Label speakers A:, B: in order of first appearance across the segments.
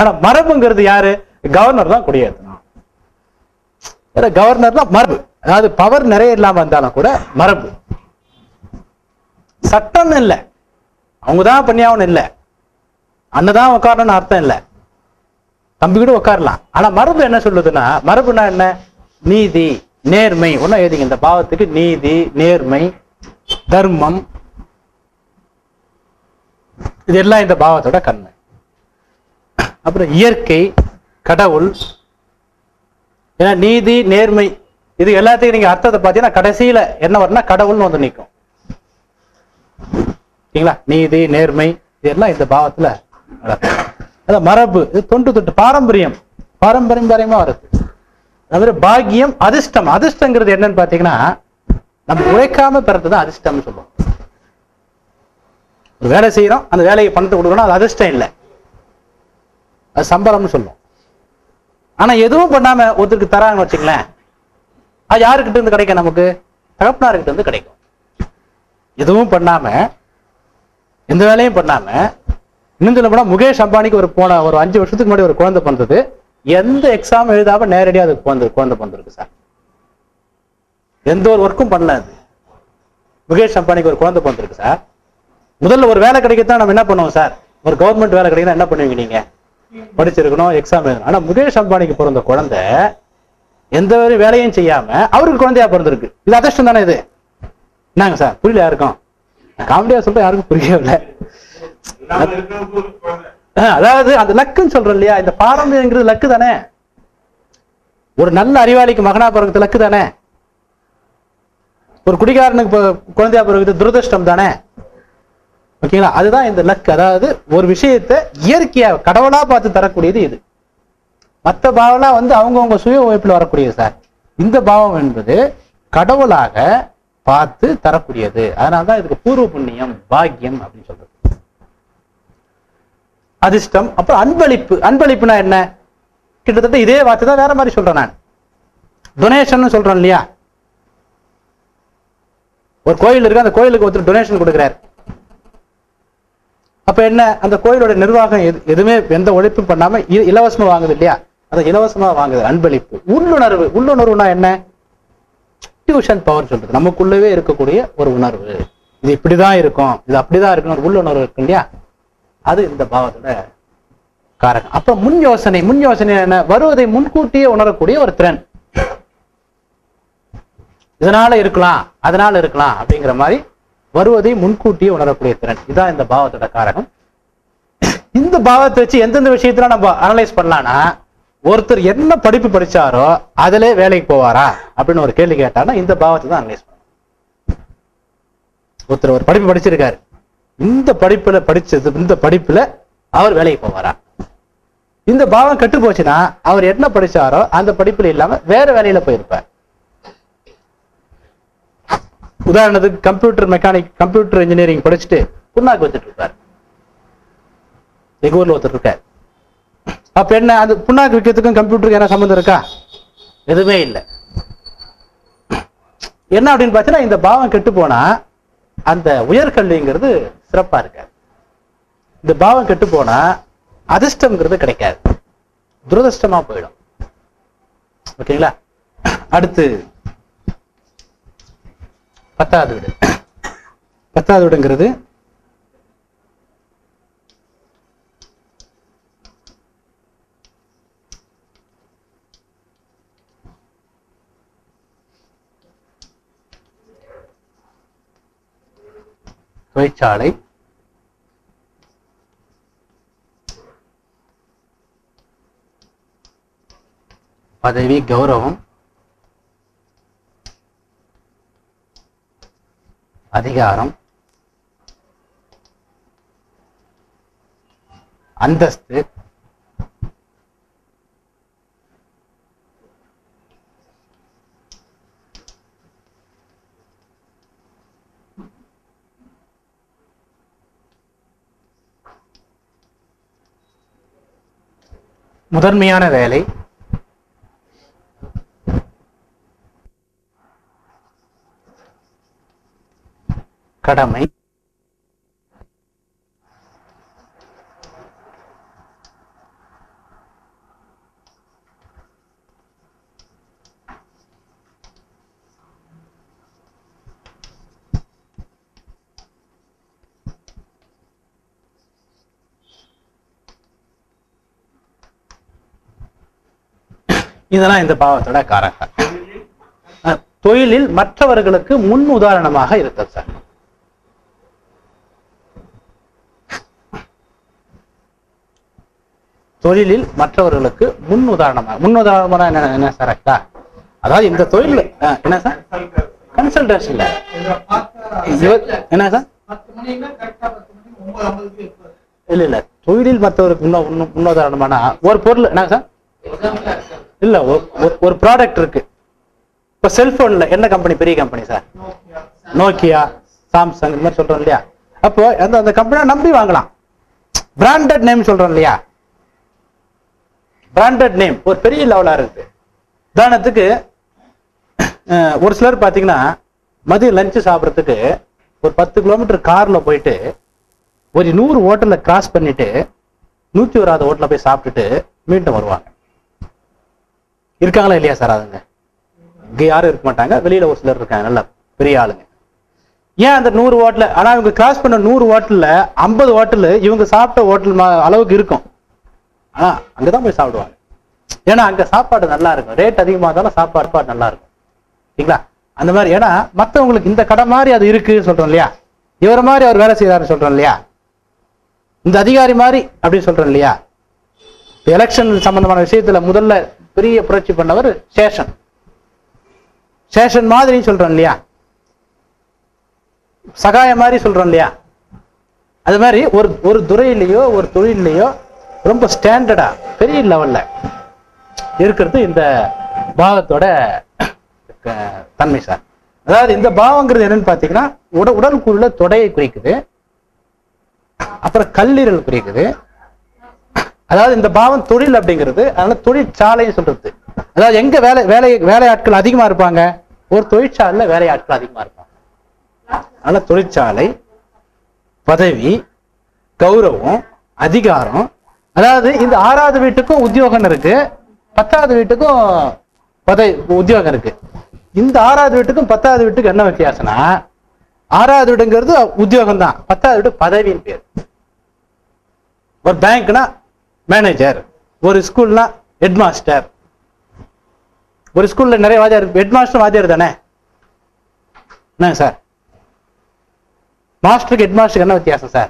A: ஆனா மரபுங்கிறது யாரு கவர்னர் தான் குடியேற்றணும் ஏன்னா கவர்னர் தான் மரபு அதாவது பவர் நிறைய இல்லாம இருந்தாலும் கூட மரபு சட்டம்னு இல்லை அவங்க தான் பண்ணியாகணும் இல்லை அண்ணன் தான் உட்காரணும்னு அர்த்தம் இல்லை தம்பி கூட உட்காரலாம் ஆனா மரபு என்ன சொல்லுதுன்னா மரபுனா என்ன நீதி நேர்மை ஒன்னும் எழுதிங்க இந்த பாவத்துக்கு நீதி நேர்மை தர்மம் இதெல்லாம் இந்த பாவத்தோட கண்மை அப்புறம் இயற்கை கடவுள் ஏன்னா நீதி நேர்மை இது எல்லாத்தையும் நீங்க அர்த்தத்தை பார்த்தீங்கன்னா கடைசியில என்ன வரும்னா கடவுள்னு வந்து நிற்கும் சரிங்களா நீதி நேர்மை இதெல்லாம் இந்த பாவத்துல நடக்கும் அதான் மரபு இது தொண்டு தொட்டு பாரம்பரியம் பாரம்பரியம் பாரம்பரியமா வருது அது பாக்கியம் அதிர்ஷ்டம் அதிர்ஷ்டங்கிறது என்னன்னு பாத்தீங்கன்னா நம்ம உழைக்காம பிறந்தது அதிர்ஷ்டம்னு சொல்லுவோம் ஒரு வேலை செய்யறோம் அந்த வேலையை பணத்தை கொடுக்கணும் அது அதிர்ஷ்டம் இல்லை அது சம்பளம்னு சொல்லுவோம் ஆனா எதுவும் பண்ணாம ஒருத்தருக்கு தராங்கன்னு வச்சுங்களேன் அது யாருக்கிட்ட இருந்து கிடைக்கும் நமக்கு தகப்பனார்கிட்ட இருந்து கிடைக்கும் எதுவும் பண்ணாம எந்த வேலையும் பண்ணாம இன்னும் சொல்ல போனா முகேஷ் அம்பானிக்கு ஒரு போன ஒரு அஞ்சு வருஷத்துக்கு முன்னாடி ஒரு குழந்தை பிறந்தது எந்த எக்ஸாம் எழுதாம நேரடியா அதுக்கு குழந்தை குழந்தை பிறந்திருக்கு சார் எந்த ஒரு ஒர்க்கும் பண்ணல அது முகேஷ் அம்பானிக்கு ஒரு குழந்தை பிறந்திருக்கு சார் முதல்ல ஒரு வேலை கிடைக்கத்தான் நம்ம என்ன பண்ணுவோம் சார் ஒரு கவர்மெண்ட் வேலை கிடைக்குன்னா என்ன பண்ணுவீங்க நீங்க படிச்சிருக்கணும் எக்ஸாம் எழுதணும் ஆனா முகேஷ் அம்பானிக்கு பிறந்த குழந்தை எந்த ஒரு வேலையும் செய்யாம அவருக்கு குழந்தையா பிறந்திருக்கு இது அதிர்ஷ்டம் தானே இது என்னங்க சார் புரியல யாருக்கும் காமெடியா சொல்றேன் யாருக்கும் புரியவில்லை
B: இல்லாம இருக்கிறவங்களுக்கு ஒரு குழந்தை.
A: ஆஹ், அதாவது அந்த லக்குன்னு சொல்றோம் இல்லையா இந்த பாரம்பரியங்கிறது லக்கு தானே ஒரு நல்ல அறிவாளிக்கு மகனா பிறகுது லக்கு தானே ஒரு குடிகாரனுக்கு ப- குழந்தையா பிறகுது துரதிருஷ்டம் தானே ஓகேங்களா அதுதான் இந்த லக் அதாவது ஒரு விஷயத்தை இயற்கையா கடவுளா பார்த்து தரக்கூடியது இது மற்ற பாவம்லாம் வந்து அவங்கவுங்க சுய உழைப்பில் வரக்கூடியது சார் இந்த பாவம் என்பது கடவுளாக பார்த்து தரக்கூடியது அதனாலதான் இதுக்கு பூர்வ புண்ணியம் பாக்கியம் அப்படின்னு சொல்றது அதிர்ஷ்டம் அப்புறம் அன்பளிப்பு அன்பளிப்புனா என்ன கிட்டத்தட்ட இதே வார்த்தை தான் வேற மாதிரி சொல்றேன் நான் டொனேஷன் சொல்றோம் இல்லையா ஒரு கோயில் இருக்கு அந்த கோயிலுக்கு ஒருத்தர் டொனேஷன் கொடுக்குறாரு அப்ப என்ன அந்த கோயிலோட நிர்வாகம் எது- எதுவுமே எந்த உழைப்பும் பண்ணாம இ- இலவசமா வாங்குது இல்லையா அதை இலவசமா வாங்குது அன்பளிப்பு உள்ளுணர்வு உள்ளுணர்வுனா என்ன டியூஷன் பவர் சொல்றது நமக்குள்ளவே இருக்கக்கூடிய ஒரு உணர்வு இது இப்படிதான் இருக்கும் இது அப்படிதான் இருக்கணும் ஒரு உள்ளுணர்வு இருக்கு இல்லையா அது இந்த பாவத்தோட காரகம் அப்புறம் முன் யோசனை முன் யோசனை என்ன வருவதை முன்கூட்டியே உணரக்கூடிய ஒரு திறன் இதனால இருக்கலாம் அதனால இருக்கலாம் அப்படிங்கிற மாதிரி வருவதை முன்கூட்டியே உணரக்கூடிய திறன் இதான் இந்த பாவத்தோட காரகம் இந்த பாவத்தை வச்சு எந்தெந்த விஷயத்துல நம்ம அனலைஸ் பண்ணலாம்னா ஒருத்தர் என்ன படிப்பு படிச்சாரோ அதிலே வேலைக்கு போவாரா அப்படின்னு ஒரு கேள்வி கேட்டானா இந்த பாவத்தை தான் அனலைஸ் பண்ணணும் ஒருத்தர் ஒரு படிப்பு படிச்சிருக்காரு இந்த படிப்புல படிச்சது இந்த படிப்புல அவர் வேலைக்கு போவாரா இந்த பாவம் கெட்டு போச்சுன்னா அவர் என்ன படிச்சாரோ அந்த படிப்புல இல்லாம வேற வேலையில போயிருப்பார் உதாரணத்துக்கு கம்ப்யூட்டர் மெக்கானிக் கம்ப்யூட்டர் இன்ஜினியரிங் படிச்சுட்டு புண்ணாக்கு வச்சுட்டு இருப்பார் எங்க ஊர்ல ஒருத்தர் இருக்கார் அப்ப என்ன அது புண்ணாக்கு விற்கிறதுக்கும் கம்ப்யூட்டருக்கு என்ன சம்மந்தம் இருக்கா எதுவுமே இல்லை என்ன அப்படின்னு பார்த்தீங்கன்னா இந்த பாவம் கெட்டு போனா அந்த உயர்கல்விங்கிறது சிறப்பா இருக்காது இந்த பாவம் கெட்டு போனா அதிர்ஷ்டம்ங்கிறது கிடைக்காது துரதிர்ஷ்டமா போயிடும் ஓகேங்களா அடுத்து பத்தாவது வீடு பத்தாவது வீடுங்கிறது தொழிற்சாலை பதவி கௌரவம் அதிகாரம் அந்தஸ்து முதன்மையான வேலை கடமை இதெல்லாம் இந்த பாவத்தோட காரகம் அஹ், தொழிலில் மற்றவர்களுக்கு முன் உதாரணமாக இருத்தல் சார் தொழிலில் மற்றவர்களுக்கு முன் உதாரணமாக முன் உதாரணமாக என்ன என்ன சார் ஆக்டா அதாவது இந்த தொழில் அஹ், என்ன சார் கன்சல்டன்ஸ் இல்ல இவர் என்ன சார்
C: பத்து மணின்னா கரெக்டா பத்து மணிக்கு ஒன்பது ஐம்பதுக்கு இருப்பாரு
A: இல்ல இல்ல தொழிலில் மற்றவருக்கு முன்ன முன்ன- முன்னுதாரணமான ஒரு பொருள் என்ன சார்
C: எக்ஸாம்பிளா இருக்காது
A: இல்ல ஒரு- ஒரு- ஒரு ப்ராடக்ட் இருக்கு இப்ப செல்போன்ல என்ன கம்பெனி பெரிய company sir
C: Nokia
A: Nokia Samsung இந்த மாதிரி சொல்றோம் இல்லையா அப்போ அந்த அந்த கம்பெனியை நம்பி வாங்கலாம் பிராண்டட் நேம் சொல்றோம் இல்லையா பிராண்டட் நேம் ஒரு பெரிய லெவலா இருக்கு உதாரணத்துக்கு அஹ், ஒரு சிலர் பாத்தீங்கன்னா மதியம் லஞ்சு சாப்பிட்றதுக்கு ஒரு பத்து கிலோமீட்டர் கார்ல போயிட்டு ஒரு நூறு ஹோட்டல்ல கிராஸ் பண்ணிட்டு நூத்தி ஓராது ஹோட்டல்ல போய் சாப்பிட்டுட்டு மீண்டும் வருவாங்க இருக்காங்களா இல்லையா சார் அதுங்க இங்க யாரும் இருக்க மாட்டாங்க வெளியில ஒரு சிலர் இருக்காங்க நல்ல பெரிய ஆளுங்க ஏன் அந்த நூறு ஹோட்டல் ஆனா இவங்க கிராஸ் பண்ண நூறு ஹோட்டல்ல ஐம்பது ஹோட்டல் இவங்க சாப்பிட்ட ஹோட்டல் அளவுக்கு இருக்கும் ஆனா அங்கதான் போய் சாப்பிடுவாங்க ஏன்னா அங்க சாப்பாடு நல்லா இருக்கும் ரேட் அதிகமா இருந்தாலும் சாப்பாடு பாடு நல்லா இருக்கும் சரிங்களா அந்த மாதிரி ஏன்னா மத்தவங்களுக்கு இந்த கடை மாதிரி அது இருக்கு சொல்றோம் இல்லையா இவர மாதிரி அவர் வேலை செய்யறாரு சொல்றோம் இல்லையா இந்த அதிகாரி மாதிரி அப்படின்னு சொல்றோம் இல்லையா எலெக்ஷன் சம்பந்தமான விஷயத்துல முதல்ல பெரிய புரட்சி பண்ணவர் சேஷன் சேஷன் மாதிரி சொல்றோம் இல்லையா சகாய மாதிரி சொல்றோம் இல்லையா அது மாதிரி ஒரு ஒரு துறையிலையோ ஒரு தொழிலையோ ரொம்ப ஸ்டாண்டர்டா பெரிய லெவல்ல இருக்கிறது இந்த பாவத்தோட க- தன்மை சார் அதாவது இந்த பாவங்கிறது என்னன்னு பாத்தீங்கன்னா உட உடலுக்குள்ள தொடையை குறிக்குது அப்புறம் கல்லீரல் குறிக்குது அதாவது இந்த பாவம் தொழில் அப்படிங்கிறது அதனால தொழிற்சாலைன்னு சொல்றது அதாவது எங்க வேலை வேலை வேலையாட்கள் அதிகமா இருப்பாங்க ஒரு தொழிற்சாலையில வேலையாட்கள் அதிகமா இருப்பாங்க அதனால தொழிற்சாலை பதவி கௌரவம் அதிகாரம் அதாவது இந்த ஆறாவது வீட்டுக்கும் உத்தியோகம் இருக்கு பத்தாவது வீட்டுக்கும் பதவி உத்தியோகம் இருக்கு இந்த ஆறாவது வீட்டுக்கும் பத்தாவது வீட்டுக்கு என்ன வித்தியாசம்னா ஆறாவது வீடுங்கிறது உத்தியோகம் தான் பத்தாவது வீடு பதவியின் பேர் ஒரு பேங்க்னா மேனேஜர் ஒரு ஸ்கூல்னா ஹெட் மாஸ்டர் ஒரு ஸ்கூல்ல நிறைய வாத்தியார் ஹெட் மாஸ்டர் வாத்தியார் தானே என்ன சார் மாஸ்டருக்கு ஹெட் மாஸ்டருக்கு என்ன வித்தியாசம் சார்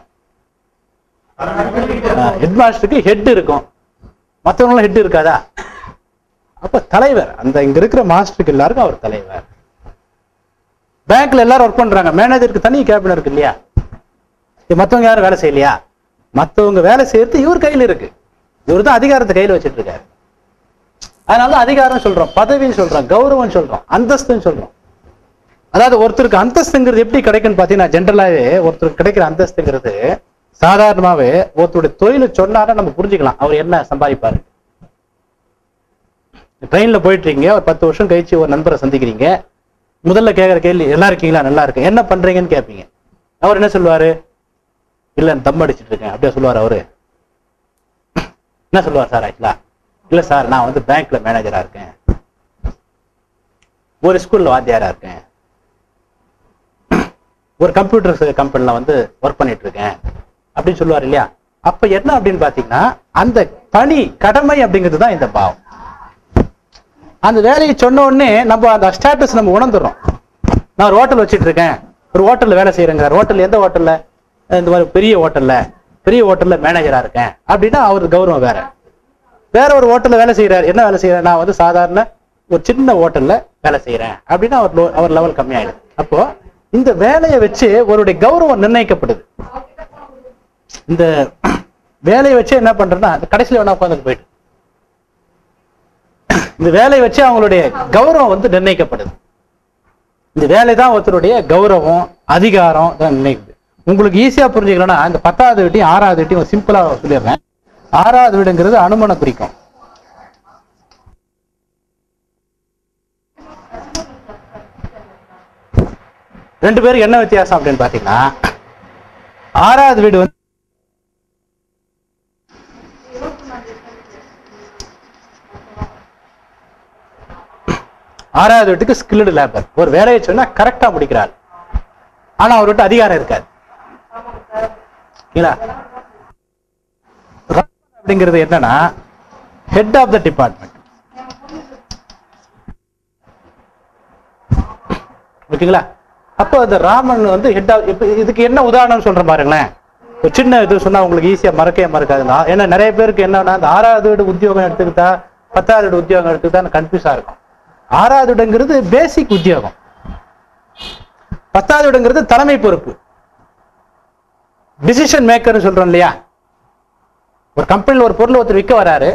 A: ஹெட் மாஸ்டருக்கு ஹெட் இருக்கும் மற்றவங்களும் ஹெட் இருக்காதா அப்ப தலைவர் அந்த இங்க இருக்கிற மாஸ்டருக்கு எல்லாருக்கும் அவர் தலைவர் பேங்க்ல எல்லாரும் ஒர்க் பண்றாங்க மேனேஜருக்கு தனி கேபின் இருக்கு இல்லையா இது மத்தவங்க யாரும் வேலை செய்யலையா மத்தவங்க வேலை செய்யறது இவர் கையில இருக்கு இவர் தான் அதிகாரத்தை கையில வச்சிட்டு இருக்காரு அதனால தான் அதிகாரம் சொல்றோம் பதவின்னு சொல்றோம் கௌரவம் சொல்றோம் அந்தஸ்துன்னு சொல்றோம் அதாவது ஒருத்தருக்கு அந்தஸ்துங்கிறது எப்படி கிடைக்கும்னு பாத்தீங்கன்னா ஜென்ரலாவே ஒருத்தருக்கு கிடைக்கிற அந்தஸ்துங்கிறது சாதாரணமாவே ஒருத்தருடைய தொழிலை சொன்னாரா நம்ம புரிஞ்சுக்கலாம் அவர் என்ன சம்பாதிப்பாரு ட்ரெயின்ல போயிட்டு இருக்கீங்க ஒரு பத்து வருஷம் கழிச்சு ஒரு நண்பரை சந்திக்கிறீங்க முதல்ல கேட்குற கேள்வி நல்லா இருக்கீங்களா நல்லா இருக்கேன் என்ன பண்றீங்கன்னு கேட்பீங்க அவர் என்ன சொல்லுவாரு இல்ல தம் அடிச்சிட்டு இருக்கேன் அப்படியே சொல்லுவார் அவரு என்ன சொல்லுவார் சார் ஆக்சுவலா இல்ல சார் நான் வந்து பேங்க்ல மேனேஜரா இருக்கேன் ஒரு ஸ்கூல்ல வாத்தியாரா இருக்கேன் ஒரு கம்ப்யூட்டர் கம்பெனில வந்து ஒர்க் பண்ணிட்டு இருக்கேன் அப்படின்னு சொல்லுவார் இல்லையா அப்ப என்ன அப்படின்னு பாத்தீங்கன்னா அந்த பணி கடமை அப்படிங்கிறது தான் இந்த பாவம் அந்த வேலையை சொன்ன உடனே நம்ம அந்த ஸ்டேட்டஸ் நம்ம உணர்ந்துடுறோம் நான் ஒரு ஹோட்டல் வச்சிட்டு இருக்கேன் ஒரு ஹோட்டல்ல வேலை செய்யறேங்க ஹோட்டல் எந்த ஹோட்டல்ல இந்த மாதிரி பெரிய ஹோட்டல்ல பெரிய ஹோட்டல்ல மேனேஜரா இருக்கேன் அப்படின்னா அவர் கௌரவம் வேற வேற ஒரு ஹோட்டல்ல வேலை செய்யறாரு என்ன வேலை செய்யறாரு நான் வந்து சாதாரண ஒரு சின்ன ஹோட்டல்ல வேலை செய்யறேன் அப்படின்னா அவர் low- அவர் லெவல் கம்மியாயிடுது அப்போ இந்த வேலையை வச்சு ஒருடைய கௌரவம் நிர்ணயிக்கப்படுது இந்த வேலையை வச்சு என்ன பண்றேன்னா கடைசியில வேணா உட்காந்து போயிட்டு இந்த வேலையை வச்சு அவங்களுடைய கௌரவம் வந்து நிர்ணயிக்கப்படுது இந்த வேலை தான் ஒருத்தருடைய கௌரவம் அதிகாரம் தான் நிர்ணயிக்குது உங்களுக்கு ஈஸியா புரிஞ்சுக்கலன்னா இந்த பத்தாவது வீட்டையும் ஆறாவது வீட்டையும் சிம்பிளா சொல்லிடுறேன் ஆறாவது வீடுங்கிறது அனுமனை குறிக்கும் ரெண்டு பேருக்கு என்ன வித்தியாசம் அப்படின்னு பாத்தீங்கன்னா ஆறாவது வீடு வந்து ஆறாவது வீட்டுக்கு ஸ்கில்டு லேபர் ஒரு வேலையை சொன்னா கரெக்டா முடிக்கிறார் ஆனா அவர்கிட்ட அதிகாரம் இருக்காது இல்ல அப்படிங்கிறது என்னன்னா ஹெட் ஆஃப் த டிபார்ட்மெண்ட் ஓகேங்களா அப்போ அந்த ராமன் வந்து ஹெட் இப்போ இதுக்கு என்ன உதாரணம் சொல்றேன் பாருங்களேன் ஒரு சின்ன இது சொன்னா உங்களுக்கு ஈஸியா மறக்கவே மறக்காதுங்க ஏன்னா நிறைய பேருக்கு என்னன்னா அந்த ஆறாவது வீடு உத்தியோகம் எடுத்துக்கிட்டா பத்தாவது வீடு உத்தியோகம் எடுத்துக்கிட்டா கன்ஃபியூஸா இருக்கும் ஆறாவது வீடுங்கிறது பேசிக் உத்தியோகம் பத்தாவது வீடுங்கிறது தலைமை பொறுப்பு டிசிஷன் மேக்கர்னு சொல்றோம் இல்லையா ஒரு கம்பெனியில் ஒரு பொருள் ஒருத்தர் விற்க வராரு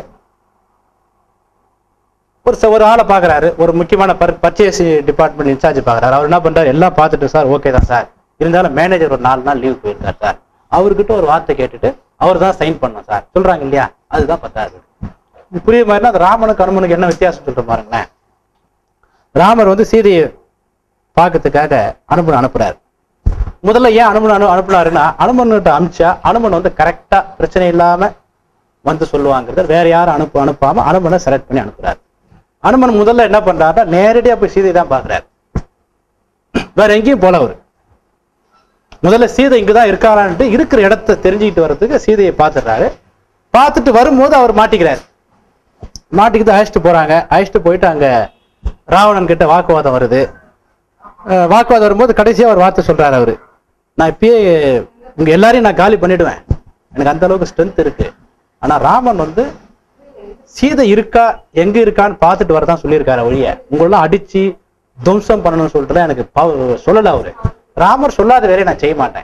A: ஒரு ச- ஒரு ஆளை பார்க்குறாரு ஒரு முக்கியமான பர் பர்ச்சேஸ் டிபார்ட்மெண்ட் இன்சார்ஜ் பார்க்குறாரு அவர் என்ன பண்றாரு எல்லாம் பார்த்துட்டு சார் ஓகே தான் சார் இருந்தாலும் மேனேஜர் ஒரு நாலு நாள் லீவ் போயிருக்கார் சார் அவர்கிட்ட ஒரு வார்த்தை கேட்டுட்டு அவர் தான் சைன் பண்ணணும் சார் சொல்றாங்க இல்லையா அதுதான் பத்தாவது இது புரியுற மாதிரினா அந்த ராமனுக்கு அனுமனுக்கு என்ன வித்தியாசம் சொல்ற பாருங்களேன் ராமர் வந்து சீதையை பார்க்கறதுக்காக அனுமன் அனுப்புறாரு முதல்ல ஏன் அனுமன் அனு அனுப்புனாருன்னா அனுமன்கிட்ட அனுப்பிச்சா அனுமன் வந்து கரெக்டா பிரச்சனை இல்லாம வந்து சொல்லுவாங்கிறத வேற யாரும் அனுப்பு அனுப்பாம அனுமனை செலக்ட் பண்ணி அனுப்புறாரு அனுமன் முதல்ல என்ன பண்றாருன்னா நேரடியா போய் சீதை தான் பாக்குறாரு வேற எங்கேயும் போல அவரு முதல்ல சீதை இங்கதான் இருக்காளான்ட்டு இருக்கிற இடத்த தெரிஞ்சுக்கிட்டு வர்றதுக்கு சீதையை பார்த்துடுறாரு பார்த்துட்டு வரும்போது அவர் மாட்டிக்கிறார் மாட்டிக்கிட்டு அழைச்சிட்டு போறாங்க அழைச்சிட்டு போயிட்டு அங்க ராவணன் கிட்ட வாக்குவாதம் வருது அஹ் வாக்குவாதம் வரும்போது கடைசியா ஒரு வார்த்தை சொல்றாரு அவரு நான் இப்பயே உங்க எல்லாரையும் நான் காலி பண்ணிடுவேன் எனக்கு அந்த அளவுக்கு ஸ்ட்ரென்த் இருக்கு ஆனா ராமன் வந்து சீதை இருக்கா எங்க இருக்கான்னு பார்த்துட்டு வரதான் சொல்லியிருக்காரு ஒழிய உங்களெல்லாம் அடிச்சு துவம்சம் பண்ணணும்னு சொல்லிட்டு எனக்கு பவ- சொல்லல அவரு ராமர் சொல்லாத வேலையை நான் செய்ய மாட்டேன்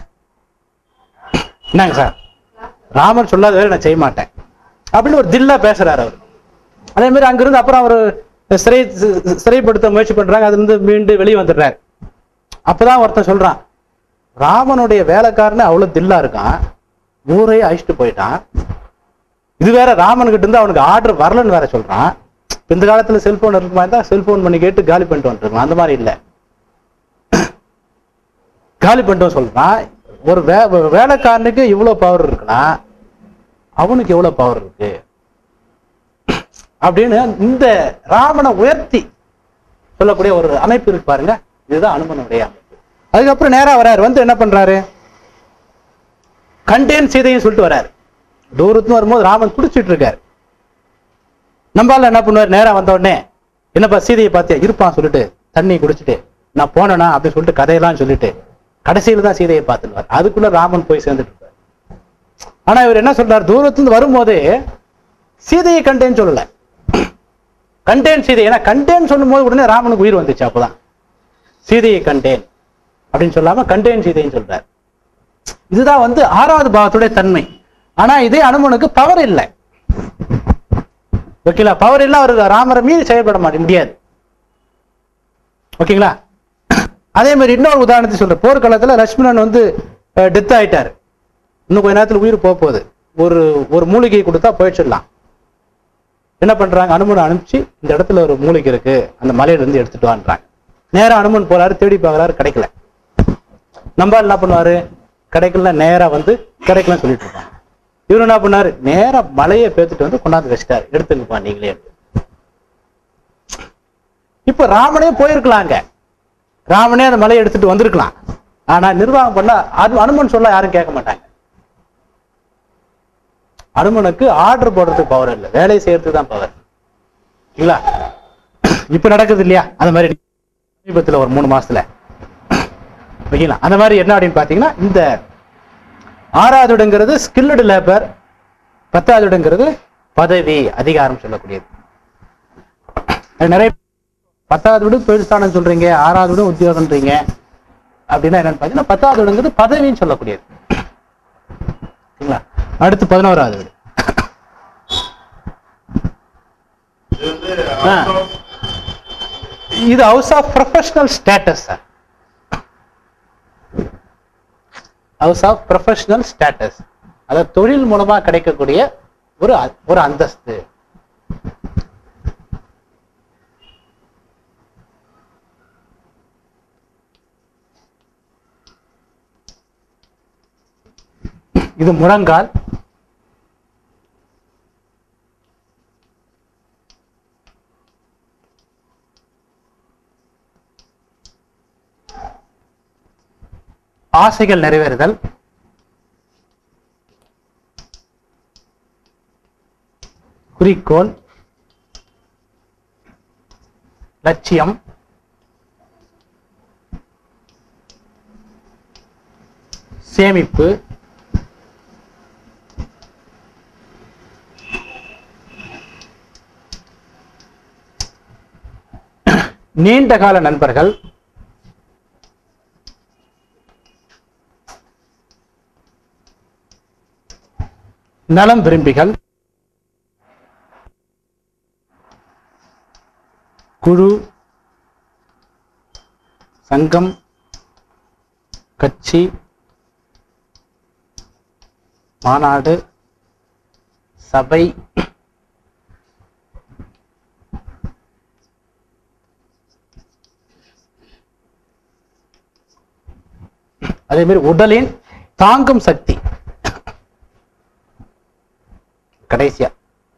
A: என்னங்க சார் ராமர் சொல்லாத வேலையை நான் செய்ய மாட்டேன் அப்படின்னு ஒரு தில்லா பேசுறாரு அவர் அதே மாதிரி அங்கிருந்து அப்புறம் அவர் சிறை சிறைப்படுத்த முயற்சி பண்றாங்க அதுல இருந்து மீண்டு வெளியே வந்துடுறாரு அப்பதான் ஒருத்தன் சொல்றான் ராமனுடைய வேலைக்காரனே அவ்வளவு தில்லா இருக்கான் ஊரையே அழிச்சிட்டு போயிட்டான் இது வேற ராமன் கிட்ட இருந்து அவனுக்கு ஆர்டர் வரலன்னு வேற சொல்றான் இந்த காலத்துல செல்போன் இருக்க மாதிரி தான் செல்போன் பண்ணி கேட்டு காலி பண்ணிட்டு வந்துருக்கான் அந்த மாதிரி இல்ல காலி பண்ணிட்டு சொல்றான் ஒரு வே ஒரு வேலைக்காரனுக்கு இவ்வளவு பவர் இருக்குன்னா அவனுக்கு எவ்வளவு பவர் இருக்கு அப்படின்னு இந்த ராமனை உயர்த்தி சொல்லக்கூடிய ஒரு அமைப்பு இருக்கு பாருங்க இதுதான் அனுமனுடைய அமைப்பு அதுக்கப்புறம் நேரா வராரு வந்து என்ன பண்றாரு கண்டேன் சீதையும் சொல்லிட்டு வராரு தூரத்துல வரும்போது ராமன் குடிச்சிட்டு இருக்காரு நம்பால என்ன பண்ணுவார் நேரா வந்த உடனே என்னப்பா சீதையை பார்த்தியா இருப்பான் சொல்லிட்டு தண்ணி குடிச்சிட்டு நான் போனேனா அப்படின்னு சொல்லிட்டு கதையெல்லாம் சொல்லிட்டு கடைசியில தான் சீதையை பார்த்துருவார் அதுக்குள்ள ராமன் போய் சேர்ந்துட்டு இருப்பார் ஆனா இவர் என்ன சொல்றாரு தூரத்துல இருந்து வரும்போது சீதையை கண்டேன்னு சொல்லல கண்டேன் சீதை ஏன்னா கண்டேன் சொல்லும்போது உடனே ராமனுக்கு உயிர் வந்துச்சு அப்பதான் சீதையை கண்டேன் அப்படின்னு சொல்லாம கண்டேன் சீதைன்னு சொல்றாரு இதுதான் வந்து ஆறாவது பாவத்துடைய தன்மை ஆனா இதே அனுமனுக்கு பவர் இல்லை ஓகேங்களா பவர் இல்லை அவருக்கு ராமரை மீறி செயல்பட மாட்டே முடியாது ஓகேங்களா அதே மாதிரி இன்னொரு உதாரணத்தை சொல்றேன் போர்க்காலத்துல லட்சுமணன் வந்து டெத் ஆயிட்டாரு இன்னும் கொஞ்ச நேரத்துல உயிர் போக போகுது ஒரு ஒரு மூலிகை கொடுத்தா போயிடுச்சிடலாம் என்ன பண்றாங்க அனுமன் அனுப்பிச்சு இந்த இடத்துல ஒரு மூலிகை இருக்கு அந்த மலையில இருந்து எடுத்துட்டு வான்றாங்க நேரா அனுமன் போறாரு தேடி பார்க்கறாரு கிடைக்கல நம்ம என்ன பண்ணுவாரு கிடைக்கல நேரா வந்து கிடைக்கலன்னு சொல்லிட்டு இருப்பாங்க இவரு என்ன பண்ணாரு நேரா மலையை பேத்துட்டு வந்து கொண்டாந்து வச்சிட்டாரு எடுத்துங்கப்பா நீங்களே இப்ப ராமனே போயிருக்கலாங்க ராமனே அந்த மலையை எடுத்துட்டு வந்திருக்கலாம் ஆனா நிர்வாகம் பண்ணா அது அனுமன் சொல்ல யாரும் கேட்க மாட்டாங்க அனுமனுக்கு ஆர்டர் போடுறதுக்கு பவர் இல்லை வேலையை செய்யறதுக்கு தான் பவர் இல்லைங்களா இப்ப நடக்குது இல்லையா அந்த மாதிரி சமீபத்துல ஒரு மூணு மாசத்துல ஓகேங்களா அந்த மாதிரி என்ன அப்படின்னு பாத்தீங்கன்னா இந்த ஆறாவது இடங்கிறது ஸ்கில்டு லேபர் பத்தாவது இடங்கிறது பதவி அதிகாரம் சொல்லக்கூடியது அது நிறைய பத்தாவது விட பெருசானு சொல்றீங்க ஆறாவது விட உத்தியோகம்ன்றீங்க அப்படின்னா என்னன்னு பாத்தீங்கன்னா பத்தாவது இடங்கிறது பதவின்னு சொல்லக்கூடியது ஓகேங்களா அடுத்து பதினோராவது வீடு
B: இது வந்து
A: ஆ.
B: out of
A: இது house of professional status sir house of professional status அதாவது தொழில் மூலமா கிடைக்கக்கூடிய ஒரு அ- ஒரு அந்தஸ்து இது முழங்கால் ஆசைகள் நிறைவேறுதல் குறிக்கோள் லட்சியம் சேமிப்பு நீண்ட கால நண்பர்கள் நலம் விரும்பிகள் குழு சங்கம் கட்சி மாநாடு சபை அதே மாதிரி உடலின் தாங்கும் சக்தி கடைசியா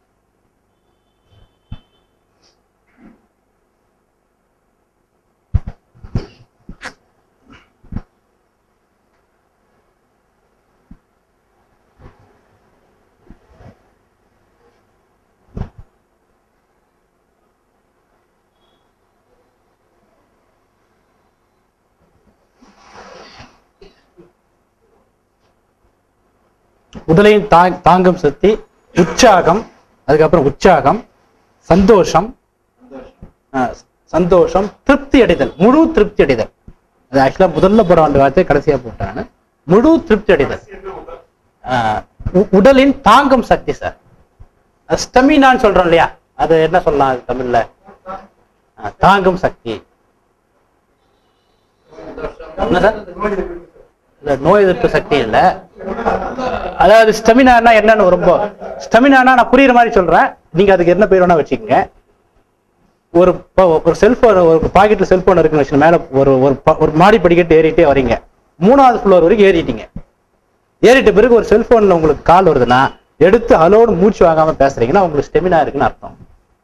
A: உடலையும் தா- தாங்கும் சக்தி உற்சாகம் அதுக்கப்புறம் உற்சாகம் சந்தோஷம் ஆஹ், சந்தோஷம் திருப்தி அடைதல் முழு திருப்தி அடைதல் அது ஆக்சுவலா முதல்ல போட வேண்டிய வார்த்தை கடைசியா போட்டான் முழு திருப்தி அடைதல் ஆஹ், உ- உடலின் தாங்கும் சக்தி சார் ஸ்டெமினான்னு சொல்றோம் இல்லையா அது என்ன சொல்லலாம் அது தமிழ்ல ஆஹ், தாங்கும் சக்தி என்ன சார் இல்ல நோய் எதிர்ப்பு சக்தி இல்ல அதாவது ஸ்டெமினானா என்னன்னு ரொம்ப ஸ்டெமினானா நான் புரியுற மாதிரி சொல்றேன் நீங்க அதுக்கு என்ன பேர் வேணா வச்சுக்கோங்க ஒரு ப- ஒரு செல்போன் ஒரு பாக்கெட்ல செல்போன் இருக்குன்னு வச்சுக்கோங்க மேல ஒரு ஒரு ப- ஒரு மாடி படிக்கட்டு ஏறிட்டே வரீங்க மூணாவது ஃப்ளோர் வரைக்கும் ஏறிட்டீங்க ஏறிட்ட பிறகு ஒரு செல்போன்ல உங்களுக்கு கால் வருதுன்னா எடுத்து அலோடு மூச்சு வாங்காம பேசுறீங்கன்னா உங்களுக்கு ஸ்டெமினா இருக்குன்னு அர்த்தம்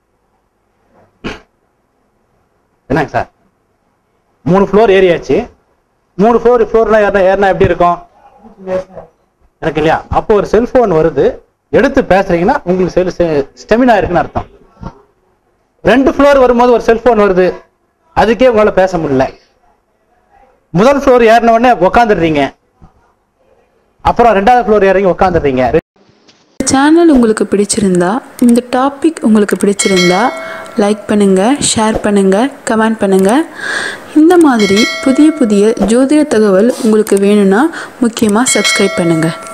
A: என்னங்க சார் மூணு ஃப்ளோர் ஏறியாச்சு மூணு ஃப்ளோர் ஃப்ளோர்னா ஏறினா ஏறினா எப்படி இருக்கும் எனக்கு இல்லையா அப்போ ஒரு செல்போன் வருது எடுத்து பேசுறீங்கன்னா உங்களுக்கு செல் ஸ்டெமினா இருக்குன்னு அர்த்தம் ரெண்டு ஃப்ளோர் வரும்போது ஒரு செல்போன் வருது அதுக்கே உங்களால பேச முடியல முதல் ஃப்ளோர் ஏறின உடனே உக்காந்துடுறீங்க அப்புறம் ரெண்டாவது ஃப்ளோர் இறங்கி உக்காந்துடுறீங்க
D: சேனல் உங்களுக்கு பிடிச்சிருந்தா இந்த டாபிக் உங்களுக்கு பிடிச்சிருந்தா லைக் பண்ணுங்கள் ஷேர் பண்ணுங்கள் கமெண்ட் பண்ணுங்கள் இந்த மாதிரி புதிய புதிய ஜோதிட தகவல் உங்களுக்கு வேணும்னா முக்கியமாக சப்ஸ்கிரைப் பண்ணுங்கள்